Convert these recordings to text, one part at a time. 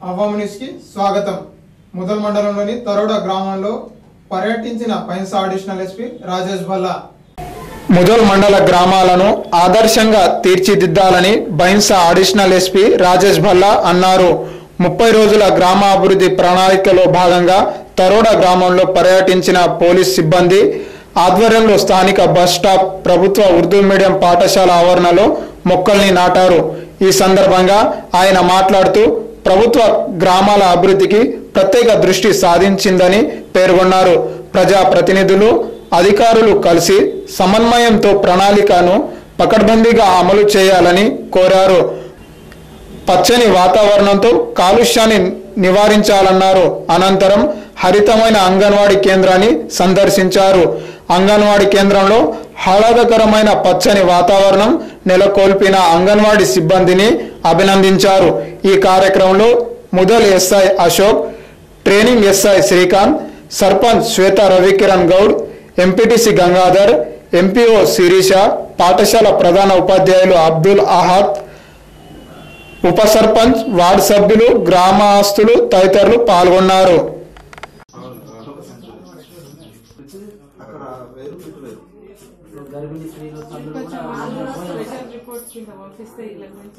అవామినిస్ కి స్వాగతం ముదల్ మండలంలోని తరోడ గ్రామంలో పర్యటించిన పైన్స్ అడిషనల్ ఎస్పీ రాజేష్ బల్లా ముదల్ మండల గ్రామాలను ఆదర్శంగా తీర్చిదిద్దాలని బైన్సా అడిషనల్ ఎస్పీ రాజేష్ భల్లా అన్నారు ముప్పై రోజుల గ్రామ అభివృద్ధి ప్రణాళికలో భాగంగా తరోడ గ్రామంలో పర్యటించిన పోలీస్ సిబ్బంది ఆధ్వర్యంలో స్థానిక బస్ స్టాప్ ప్రభుత్వ ఉర్దూ మీడియం పాఠశాల ఆవరణలో మొక్కల్ని నాటారు ఈ సందర్భంగా ఆయన మాట్లాడుతూ ప్రభుత్వ గ్రామాల అభివృద్ధికి ప్రత్యేక దృష్టి సాధించిందని పేర్కొన్నారు ప్రజా ప్రతినిధులు అధికారులు కలిసి సమన్వయంతో ప్రణాళికను పకడ్బందీగా అమలు చేయాలని కోరారు పచ్చని వాతావరణంతో కాలుష్యాన్ని నివారించాలన్నారు అనంతరం హరితమైన అంగన్వాడీ కేంద్రాన్ని సందర్శించారు అంగన్వాడీ కేంద్రంలో ఆహ్లాదకరమైన పచ్చని వాతావరణం నెలకొల్పిన అంగన్వాడీ సిబ్బందిని అభినందించారు ఈ కార్యక్రమంలో Mudhol SI Ashok training SI Srikanth sarpanch Shweta Ravikiran Goud MPTC Gangadhar MPO Sirisha పాఠశాల ప్రధాన ఉపాధ్యాయులు అబ్దుల్ అహాద్ ఉప సర్పంచ్ వార్డు సభ్యులు గ్రామస్తులు తదితరులు పాల్గొన్నారు గర్భిణీ స్త్రీలు తల్లులు కొంచెం కూడా వాళ్ళు కూడా స్పెషల్ రిపోర్ట్ కింద పంపిస్తే ఇళ్ళ గురించి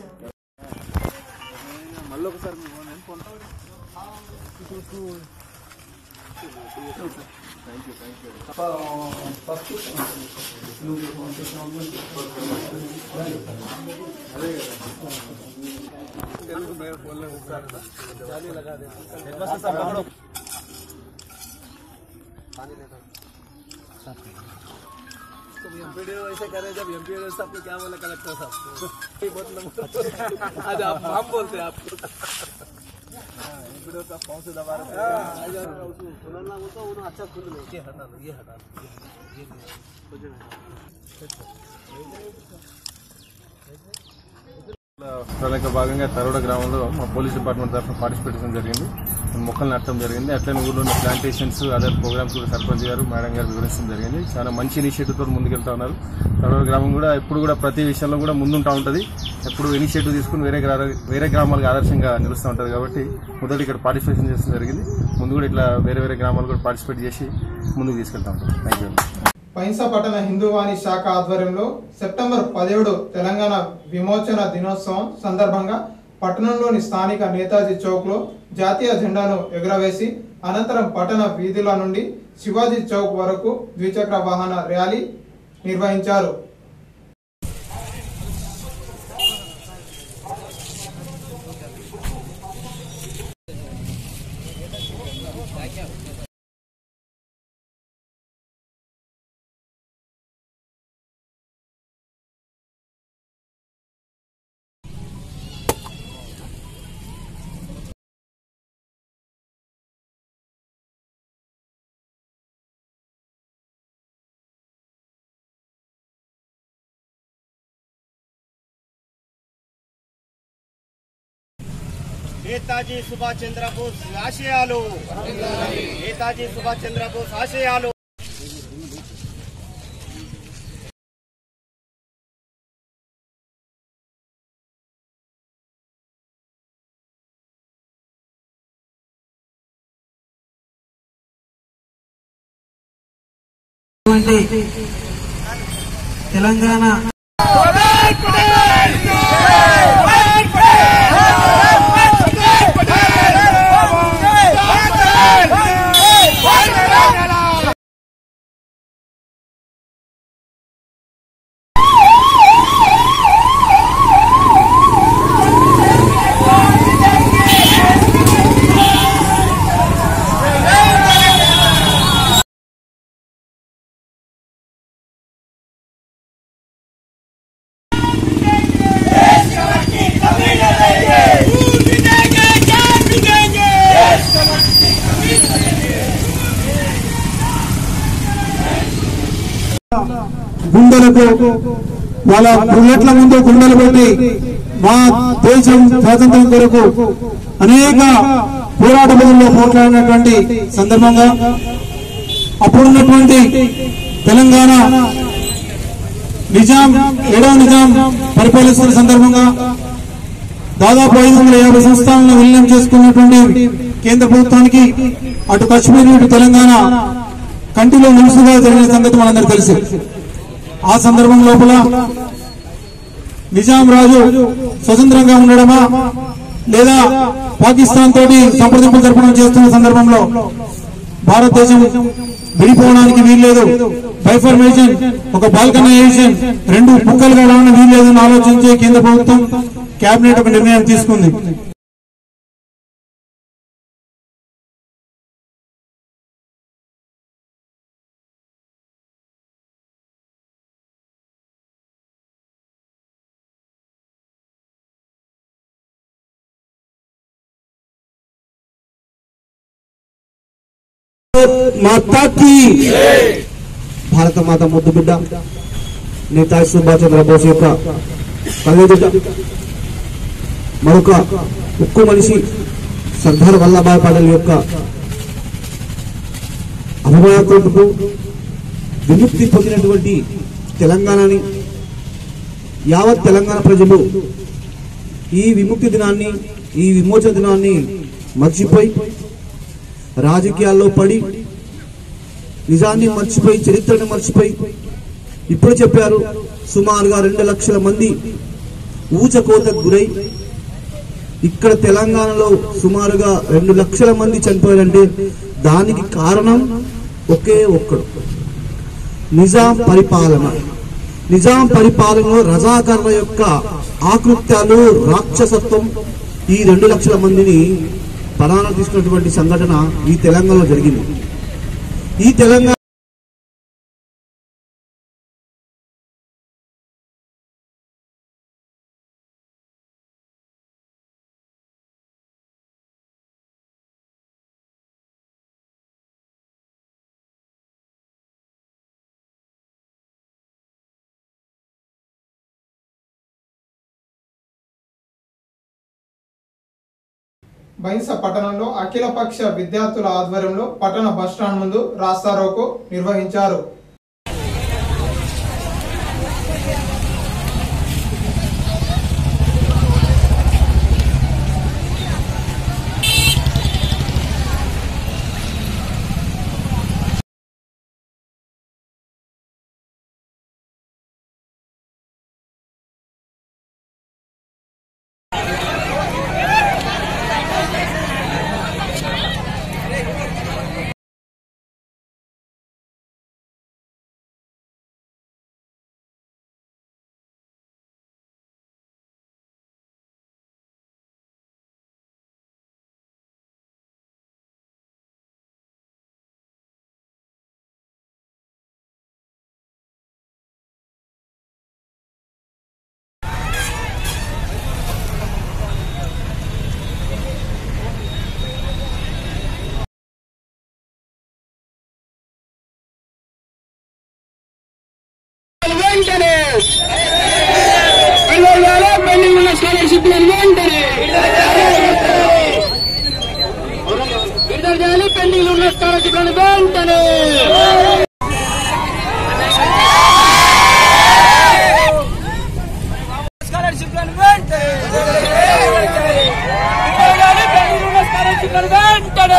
एमपीडीओ ऐसे करे जब एमपीडीओ साहब को क्या बोला कलेक्टर साहब ये मतलब आज आप हम बोलते हैं आपको एमपीडीओ का पाँव से दबा रहे हैं उसको खुलना वो तो उन्होंने अच्छा खुद लो ये हटा लो ये हटा लो ये कुछ ప్రణాళిక భాగంగా తరోడ గ్రామంలో మా పోలీస్ డిపార్ట్మెంట్ తరఫున పార్టిసిపేషన్ జరిగింది మొక్కలు నాటడం జరిగింది అట్లనే ఊళ్ళో ఉన్న ప్లాంటేషన్స్ అదర్ ప్రోగ్రామ్స్ కూడా సర్పంచ్ గారు మేడం గారు వివరించడం జరిగింది చాలా మంచి ఇనిషియేటివ్ తోటి ముందుకెళ్తా ఉన్నారు తరోడ గ్రామం కూడా ఎప్పుడు కూడా ప్రతి విషయంలో కూడా ముందుంటా ఉంటుంది ఎప్పుడు ఇనిషియేటివ్ తీసుకుని వేరే గ్రా- వేరే గ్రామాలకు ఆదర్శంగా నిలుస్తూ ఉంటుంది కాబట్టి మొదటి ఇక్కడ పార్టిసిపేషన్ చేస్తడం జరిగింది ముందు కూడా ఇట్లా వేరే వేరే గ్రామాలు కూడా పార్టిసిపేట్ చేసి ముందుకు తీసుకెళ్తా ఉంటాం థ్యాంక్ యూ పైన్సా పట్టణ హిందూవాణి శాఖ ఆధ్వర్యంలో సెప్టెంబర్ పదిహేడు తెలంగాణ విమోచన దినోత్సవం సందర్భంగా పట్టణంలోని స్థానిక నేతాజీ చౌక్ లో జాతీయ జెండాను ఎగురవేసి అనంతరం పట్టణ వీధుల నుండి శివాజీ చౌక్ వరకు ద్విచక్ర వాహన ర్యాలీ నిర్వహించారు నేతాజీ సుభాష్ చంద్రబోస్ ఆశయాలు నేతాజీ సుభాష్ చంద్రబోస్ ఆశయాలు ఉన్నటువంటి తెలంగాణ గుండెలకు వాళ్ళ బుల్లెట్ల ముందు గుండెలు పెట్టి మా దేశం స్వాతంత్రం కొరకు అనేక పోరాటములలో పోట్లాడినటువంటి సందర్భంగా అప్పుడున్నటువంటి తెలంగాణ నిజాం ఏడవ నిజాం పరిపాలిస్తున్న సందర్భంగా దాదాపు ఐదు వందల యాభై సంస్థలను విలీనం చేసుకున్నటువంటి కేంద్ర ప్రభుత్వానికి అటు కశ్మీర్ ఇటు తెలంగాణ కంటిలో మునుసుగా జరిగిన సంగతి మనందరికీ తెలుసు ఆ సందర్భం లోపల నిజాం రాజు స్వతంత్రంగా ఉండడమా లేదా పాకిస్తాన్ తోటి సంప్రదింపులు జరపడం చేస్తున్న సందర్భంలో భారతదేశం విడిపోవడానికి వీల్లేదు బైఫర్మేషన్ ఒక బాల్కనైజేషన్ రెండు ముక్కలుగా రావడం వీల్లేదని ఆలోచించే కేంద్ర ప్రభుత్వం కేబినెట్ ఒక నిర్ణయం తీసుకుంది మాతాకి భారత మాత ముద్దు బిడ్డ నేతాజీ సుభాష్ చంద్రబోస్ యొక్క కవిబిడ్డ మరొక ఉక్కు మనిషి సర్దార్ వల్లభాయ్ పటేల్ యొక్క అభిమానకు విముక్తి పొందినటువంటి తెలంగాణని యావత్ తెలంగాణ ప్రజలు ఈ విముక్తి దినాన్ని ఈ విమోచన దినాన్ని మర్చిపోయి రాజకీయాల్లో పడి నిజాన్ని మర్చిపోయి చరిత్రను మర్చిపోయి ఇప్పుడు చెప్పారు సుమారుగా రెండు లక్షల మంది ఊచకోతకు గురై ఇక్కడ తెలంగాణలో సుమారుగా రెండు లక్షల మంది చనిపోయారంటే దానికి కారణం ఒకే ఒక్కడు నిజాం పరిపాలన నిజాం పరిపాలనలో రజాకర్ల యొక్క ఆకృత్యాలు రాక్షసత్వం ఈ రెండు లక్షల మందిని ప్రాణాలు తీసుకున్నటువంటి సంఘటన ఈ తెలంగాణలో జరిగింది ఈ తెలంగాణ బైంస పట్టణంలో అఖిలపక్ష విద్యార్థుల ఆధ్వర్యంలో పట్టణ బస్టాండ్ ముందు రాస్తారోకో నిర్వహించారు వెంటనే ఇరవై వేల పెండింగ్ ఉన్న స్కాలర్షిప్ వెంటనే విడుదల చేయాలి పెండింగ్ ఉన్న స్కాలర్షిప్ వెంటనే స్కాలర్షిప్ వెంటనే విడుదల చేయాలి పెండింగ్ ఉన్న స్కాలర్షిప్ వెంటనే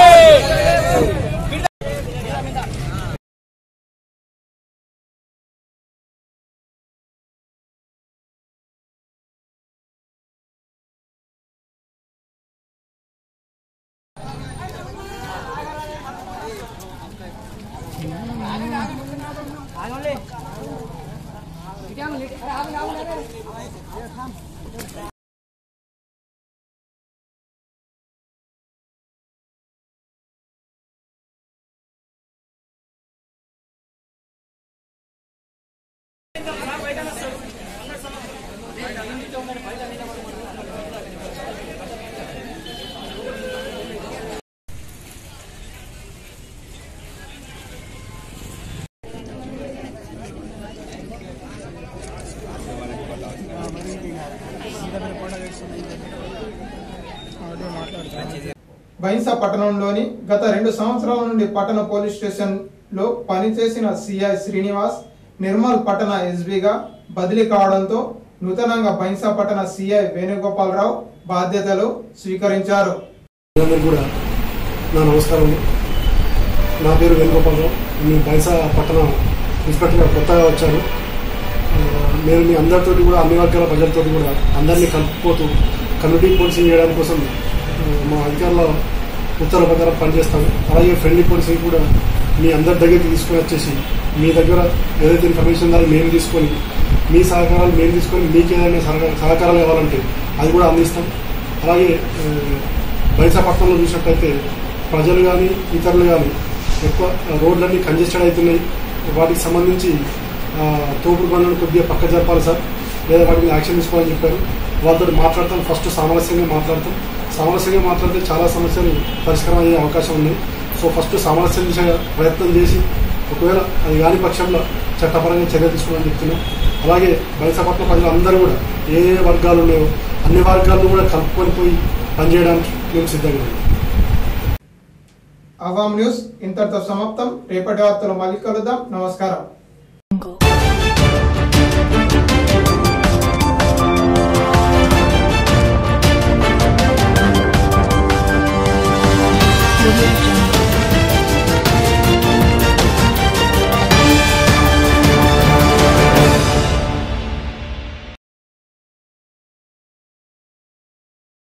బైంస పట్టణంలోని గత రెండు సంవత్సరాల నుండి పట్టణ పోలీస్ స్టేషన్ లో పనిచేసిన సిఐ శ్రీనివాస్ నిర్మల్ పట్టణ ఎస్బీగా బదిలీ కావడంతో నూతనంగా బైంస పట్టణ సిఐ వేణుగోపాలరావు బాధ్యతలు స్వీకరించారు అందరికీ కూడా నా నమస్కారం నా పేరు వేణుగోపాలరావు నేను బైసా పట్టణ ఇన్స్పెక్టర్గా కొత్తగా వచ్చాను ఆ, నేను మీ అందరితోటి కూడా అన్ని వర్గాల ప్రజలతో కూడా అందరినీ కలుపుకోతూ కమ్యూనిటీ పోలీసింగ్ చేయడానికి కోసం ఆ, మా అధికారుల ఉత్తర్వుల ప్రకారం పనిచేస్తాను అలాగే ఫ్రెండ్లీ పోలీసింగ్ కూడా మీ అందరి దగ్గరికి తీసుకొని వచ్చేసి మీ దగ్గర ఏదైతే ఇన్ఫర్మేషన్ ఉందో మేము తీసుకొని మీ సహకారాలు మేము తీసుకొని మీకు ఏదైనా సహకార- సహకారాలు కావాలంటే అది కూడా అందిస్తాం అలాగే ఆ, బైసాపట్నంలో చూసినట్టయితే ప్రజలు కానీ ఇతరులు కానీ ఎక్కువ రోడ్లన్నీ కంజెస్టెడ్ అవుతున్నాయి వాటికి సంబంధించి ఆ, తోపుడు బండ్లను కొద్దిగా పక్క జరపాలి సార్ లేదా వాటి మీద యాక్షన్ తీసుకోవాలని చెప్పారు వాళ్ళతో మాట్లాడతాం ఫస్ట్ సామరస్యంగా మాట్లాడతాం సామరస్యంగా మాట్లాడితే చాలా సమస్యలు పరిష్కారం అయ్యే అవకాశం ఉంది సో ఫస్ట్ సామరస్యం దిశగా ప్రయత్నం చేసి ఒకవేళ అది కాని పక్షంలో చట్టపరంగా చర్య తీసుకోవాలని చెప్తున్నాం అలాగే బైసాపట్నం ప్రజలు అందరూ కూడా ఏ ఏ వర్గాలు ఉన్నాయో అన్ని వర్గాలను కూడా కలుపుకొని పోయి పనిచేయడానికి మేము సిద్ధంగా ఉన్నాం అవాం న్యూస్ ఇంతటితో సమాప్తం రేపటి వార్తలు మళ్ళీ కలుద్దాం నమస్కారం Thank you.